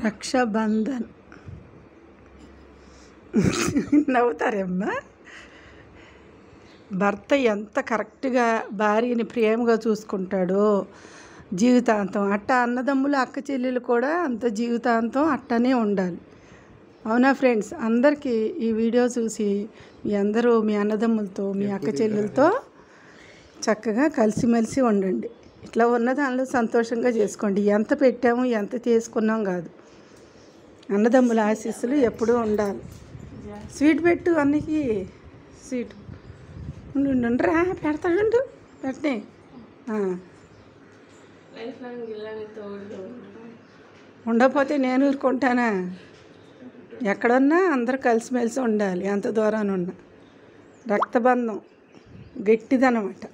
రక్షాబంధన్ నవ్వుతారమ్మా భర్త ఎంత కరెక్ట్గా భార్యని ప్రేమగా చూసుకుంటాడో జీవితాంతం అట్ట అన్నదమ్ములు అక్క చెల్లెలు కూడా అంత జీవితాంతం అట్టనే ఉండాలి అవునా ఫ్రెండ్స్ అందరికీ ఈ వీడియో చూసి మీ అందరూ మీ అన్నదమ్ములతో మీ అక్క చెల్లెలతో చక్కగా కలిసిమెలిసి ఉండండి ఇట్లా ఉన్న దానిలో సంతోషంగా చేసుకోండి ఎంత పెట్టాము ఎంత తీసుకున్నాం కాదు అన్నదమ్ముల ఆశీస్సులు ఎప్పుడూ ఉండాలి స్వీట్ పెట్టు అన్నికి స్వీట్ ఉండు, ఉండు, ఉండురా పెడతాడు పెట్టే లైఫ్ లాంగ్ ఇలానే తోడుగా ఉండడం ఉండకపోతే నేను ఊరుకుంటానా ఎక్కడున్నా అందరూ కలిసిమెలిసి ఉండాలి ఎంత దూరాన ఉన్నా రక్తబంధం గట్టిదనమాట